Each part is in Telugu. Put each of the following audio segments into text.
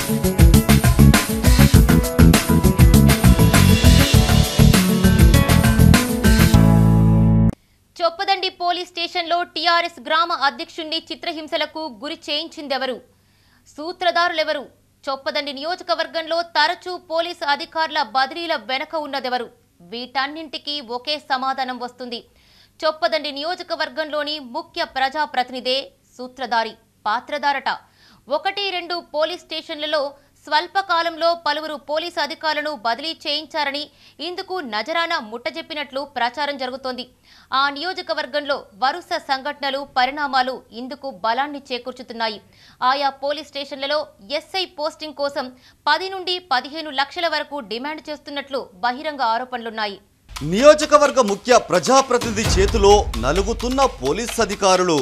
చొప్పదండి పోలీస్ స్టేషన్లో టీఆర్ఎస్ గ్రామ అధ్యక్షుణ్ణి చిత్రహింసలకు గురి చేయించిందెవరు సూత్రధారులెవరు చొప్పదండి నియోజకవర్గంలో తరచూ పోలీసు అధికారుల బదిలీల వెనక ఉన్నదెవరు వీటన్నింటికీ ఒకే సమాధానం వస్తుంది చొప్పదండి నియోజకవర్గంలోని ముఖ్య ప్రజాప్రతినిధే సూత్రధారి పాత్రధారట ఒకటి రెండు పోలీస్ స్టేషన్లలో స్వల్పకాలంలో పలువురు పోలీసు అధికారులను బదిలీ చేయించారని ఇందుకు నజరానా ముట్టజెప్పినట్లు ప్రచారం జరుగుతోంది ఆ నియోజకవర్గంలో వరుస సంఘటనలు పరిణామాలు ఇందుకు బలాన్ని చేకూర్చుతున్నాయి ఆయా పోలీస్ స్టేషన్లలో ఎస్ఐ పోస్టింగ్ కోసం పది నుండి పదిహేను లక్షల వరకు డిమాండ్ చేస్తున్నట్లు బహిరంగ ఆరోపణలున్నాయి నియోజకవర్గ ముఖ్య ప్రజాప్రతినిధి చేతిలో నలుగుతున్న పోలీస్ అధికారులు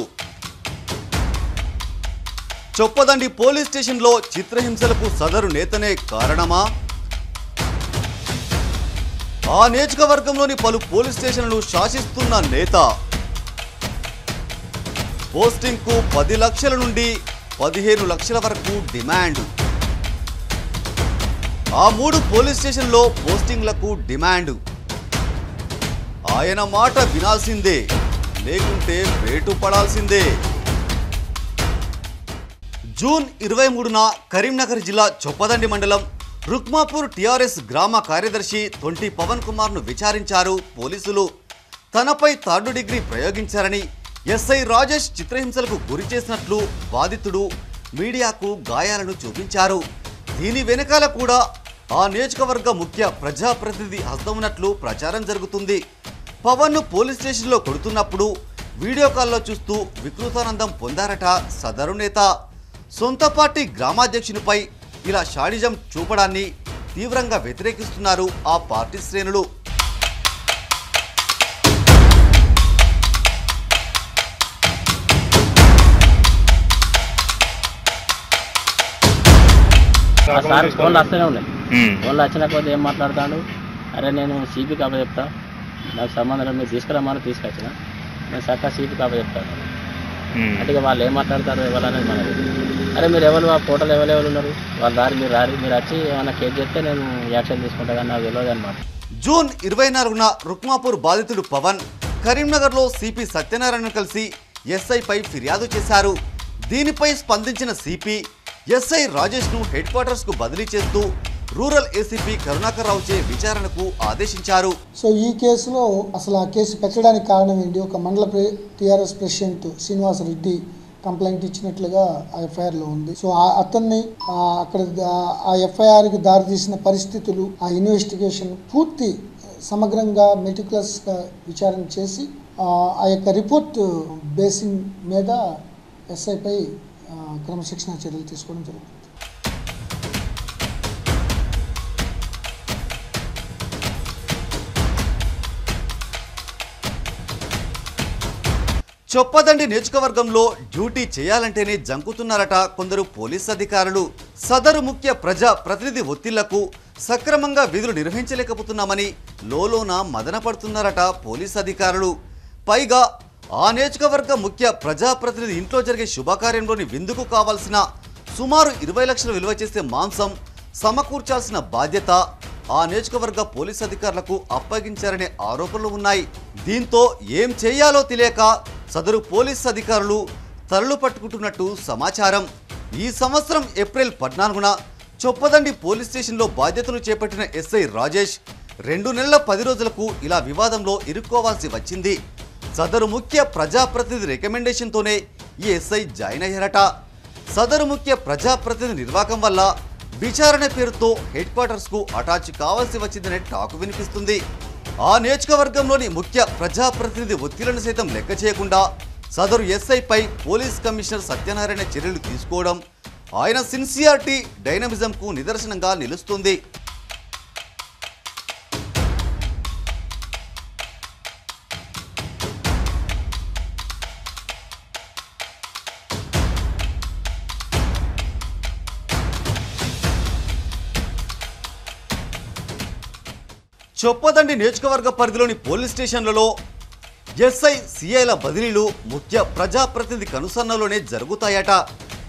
చొప్పదండి పోలీస్ స్టేషన్లో చిత్రహింసలకు సదరు నేతనే కారణమా ఆ నియోజకవర్గంలోని పలు పోలీస్ స్టేషన్లు శాసిస్తున్న నేత పోస్టింగ్కు పది లక్షల నుండి పదిహేను లక్షల వరకు డిమాండ్ ఆ మూడు పోలీస్ స్టేషన్లో పోస్టింగ్లకు డిమాండ్ ఆయన మాట వినాల్సిందే లేకుంటే వేటు పడాల్సిందే జూన్ ఇరవై మూడున కరీంనగర్ జిల్లా చొప్పదండి మండలం రుక్మాపూర్ టిఆర్ఎస్ గ్రామ కార్యదర్శి తొంటి పవన్ కుమార్ను విచారించారు పోలీసులు తనపై థర్డ్ డిగ్రీ ప్రయోగించారని ఎస్ఐ రాజేష్ చిత్రహింసలకు గురి చేసినట్లు బాధితుడు మీడియాకు గాయాలను చూపించారు దీని వెనకాల కూడా ఆ నియోజకవర్గ ముఖ్య ప్రజాప్రతినిధి హస్తం ఉన్నట్లు ప్రచారం జరుగుతుంది పవన్ను పోలీస్ స్టేషన్లో కొడుతున్నప్పుడు వీడియో కాల్లో చూస్తూ వికృతానందం పొందారట సదరు నేత సొంత పార్టీ గ్రామాధ్యక్షునిపై ఇలా షాడిజం చూపడాన్ని తీవ్రంగా వ్యతిరేకిస్తున్నారు ఆ పార్టీ శ్రేణులు ఆ సార్ ఫోన్లు వస్తూనే ఉన్నాయి ఫోన్లు వచ్చిన కొద్ది ఏం మాట్లాడతాడు అరే నేను సీపీ కాప చెప్తా నాకు సంబంధం లేదు, మీరు తీసుకురమ్మని తీసుకొచ్చిన నేను చక్కగా సీపీ కాప చెప్తాను అంటే ఇక వాళ్ళు ఏం మాట్లాడతారు ఎవరనేది మనది అరే మీరు ఎవరు ఆ ఫోటోలు ఎవరు ఎవరు ఉన్నారు వాళ్ళు రారి మీరు రారి మీరు వచ్చి ఏమైనా కేసు చేస్తే నేను యాక్షన్ తీసుకుంటా కానీ నాకు తెలియదు అనమాట జూన్ ఇరవై నాలుగున రుక్మాపూర్ బాధితుడు పవన్ కరీంనగర్లో సిపి సత్యనారాయణ కలిసి ఎస్ఐపై ఫిర్యాదు చేశారు దీనిపై స్పందించిన సిపి ఎస్ఐ రాజేష్ను హెడ్ క్వార్టర్స్కు బదిలీ చేస్తూ రూరల్ ఏసీపీ కరుణాకర్ రావుచే విచారణకు ఆదేశించారు సో ఈ కేసులో అసలు ఆ కేసు పెట్టడానికి కారణం ఏంటి ఒక మండల ప్రె T R S president Srinivas Reddy complaint ఇచ్చినట్లుగా ఆ ఎఫ్ఐఆర్లో ఉంది సో ఆ అతన్ని ఆ అక్కడ దా- ఆ ఎఫ్ఐఆర్కి దారితీసిన పరిస్థితులు ఆ ఇన్వెస్టిగేషన్ పూర్తి సమగ్రంగా మెటికులస్గా విచారణ చేసి ఆ ఆ యొక్క రిపోర్ట్ బేసింగ్ మీద ఎస్ఐపై క్రమశిక్షణ చర్యలు తీసుకోవడం జరుగుతుంది చొప్పదండి నియోజకవర్గంలో డ్యూటీ చేయాలంటేనే జంకుతున్నారట కొందరు పోలీస్ అధికారులు సదరు ముఖ్య ప్రజా ప్రతినిధి ఒత్తిళ్లకు సక్రమంగా విధులు నిర్వహించలేకపోతున్నామని లోలోన మదన పడుతున్నారట పోలీస్ అధికారులు పైగా ఆ నియోజకవర్గ ముఖ్య ప్రజాప్రతినిధి ఇంట్లో జరిగే శుభకార్యంలోని విందుకు కావాల్సిన సుమారు ఇరవై లక్షలు విలువ చేసే మాంసం సమకూర్చాల్సిన బాధ్యత ఆ నియోజకవర్గ పోలీస్ అధికారులకు అప్పగించారనే ఆరోపణలు ఉన్నాయి దీంతో ఏం చేయాలో తెలియక సదరు పోలీస్ అధికారులు తరలు పట్టుకుంటున్నట్టు సమాచారం ఈ సంవత్సరం ఏప్రిల్ పద్నాలుగున చొప్పదండి పోలీస్ స్టేషన్లో బాధ్యతలు చేపట్టిన ఎస్ఐ రాజేష్ రెండు నెలల పది రోజులకు ఇలా వివాదంలో ఇరుక్కోవాల్సి వచ్చింది సదరు ముఖ్య ప్రజాప్రతినిధి రికమెండేషన్తోనే ఈ ఎస్ఐ జాయిన్ అయ్యారట సదరు ముఖ్య ప్రజాప్రతినిధి నిర్వాహకం వల్ల విచారణ పేరుతో హెడ్ క్వార్టర్స్ కు అటాచ్ కావాల్సి వచ్చిందనే టాక్ వినిపిస్తుంది ఆ నియోజకవర్గంలోని ముఖ్య ప్రజాప్రతినిధి ఒత్తిళ్లను సైతం లెక్క చేయకుండా సదరు ఎస్ఐపై పోలీస్ కమిషనర్ సత్యనారాయణ చర్యలు తీసుకోవడం ఆయన సిన్సియారిటీ డైనమిజంకు నిదర్శనంగా నిలుస్తుంది చొప్పదండి నియోజకవర్గ పరిధిలోని పోలీస్ స్టేషన్లలో ఎస్ఐ సిఐల బదిలీలు ముఖ్య ప్రజాప్రతినిధి కనుసన్నలోనే జరుగుతాయట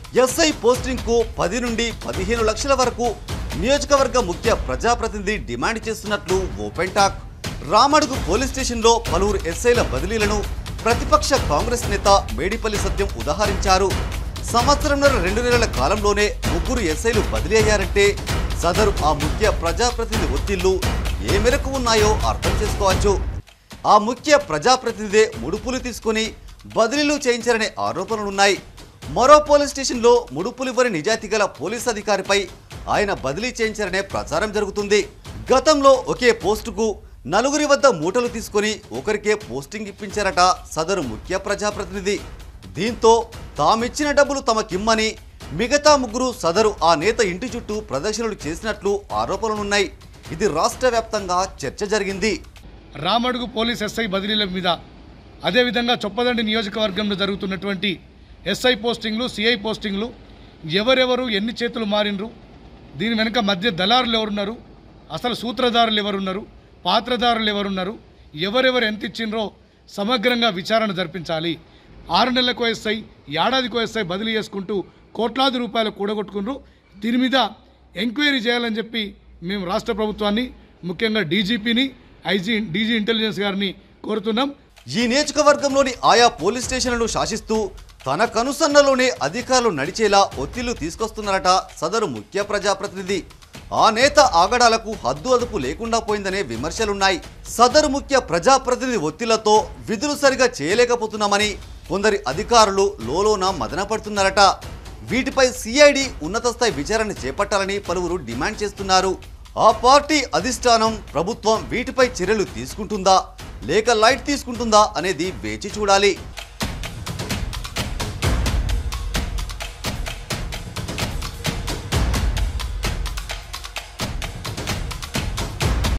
ఎస్ఐ పోస్టింగ్కు పది నుండి పదిహేను లక్షల వరకు నియోజకవర్గ ముఖ్య ప్రజాప్రతినిధి డిమాండ్ చేస్తున్నట్లు ఓపెన్ టాక్ రామడుగు పోలీస్ స్టేషన్లో పలువురు ఎస్ఐల బదిలీలను ప్రతిపక్ష కాంగ్రెస్ నేత మేడిపల్లి సత్యం ఉదాహరించారు సంవత్సరంన్నర రెండు నెలల కాలంలోనే ముగ్గురు ఎస్ఐలు బదిలీ అయ్యారంటే సదరు ఆ ముఖ్య ప్రజాప్రతినిధి ఒత్తిళ్లు ఏ మేరకు ఉన్నాయో అర్థం చేసుకోవచ్చు ఆ ముఖ్య ప్రజాప్రతినిధే ముడుపులు తీసుకుని బదిలీలు చేయించారనే ఆరోపణలున్నాయి మరో పోలీస్ స్టేషన్లో ముడుపులివ్వని నిజాయితీ గల పోలీస్ అధికారిపై ఆయన బదిలీ చేయించారనే ప్రచారం జరుగుతుంది గతంలో ఒకే పోస్టుకు నలుగురి వద్ద మూటలు తీసుకొని ఒకరికే పోస్టింగ్ ఇప్పించారట సదరు ముఖ్య ప్రజాప్రతినిధి దీంతో తామిచ్చిన డబ్బులు తమకిమ్మని మిగతా ముగ్గురు సదరు ఆ నేత ఇంటి చుట్టూ ప్రదర్శనలు చేసినట్లు ఆరోపణలున్నాయి ఇది రాష్ట్ర వ్యాప్తంగా చర్చ జరిగింది రామడుగు పోలీస్ ఎస్ఐ బదిలీల మీద అదేవిధంగా చొప్పదండి నియోజకవర్గంలో జరుగుతున్నటువంటి ఎస్ఐ పోస్టింగ్లు సిఐ పోస్టింగ్లు ఎవరెవరు ఎన్ని చేతులు మారినరు దీని వెనుక మధ్య దళారులు ఎవరున్నారు అసలు సూత్రధారులు ఎవరున్నారు పాత్రధారులు ఎవరున్నారు ఎవరెవరు ఎంత ఇచ్చిండ్రో సమగ్రంగా విచారణ జరిపించాలి ఆరు నెలలకు ఎస్ఐ ఏడాదికో ఎస్ఐ బదిలీ చేసుకుంటూ కోట్లాది రూపాయలు కూడగొట్టుకున్నారు దీని మీద ఎంక్వైరీ చేయాలని చెప్పి మేము రాష్ట్ర ప్రభుత్వాన్ని ముఖ్యంగా డీజీపీని ఐజీ డీజీ ఇంటెలిజెన్స్ గారిని కోరుతున్నాం ఈ నియోజకవర్గంలోని ఆయా పోలీస్ స్టేషన్లను శాసిస్తూ తన కనుసన్నలోనే అధికారులు నడిచేలా ఒత్తిళ్లు తీసుకొస్తున్నారట సదరు ముఖ్య ప్రజాప్రతినిధి ఆ నేత ఆగడాలకు హద్దు అదుపు లేకుండా పోయిందనే విమర్శలున్నాయి సదరు ముఖ్య ప్రజాప్రతినిధి ఒత్తిళ్లతో విధులు సరిగా చేయలేకపోతున్నామని కొందరి అధికారులు లోలోన మదనపడుతున్నారట వీటిపై సిఐడి ఉన్నత స్థాయి విచారణ చేపట్టాలని పలువురు డిమాండ్ చేస్తున్నారు ఆ పార్టీ అధిష్టానం ప్రభుత్వం వీటిపై చర్యలు తీసుకుంటుందా లేక లైట్ తీసుకుంటుందా అనేది వేచి చూడాలి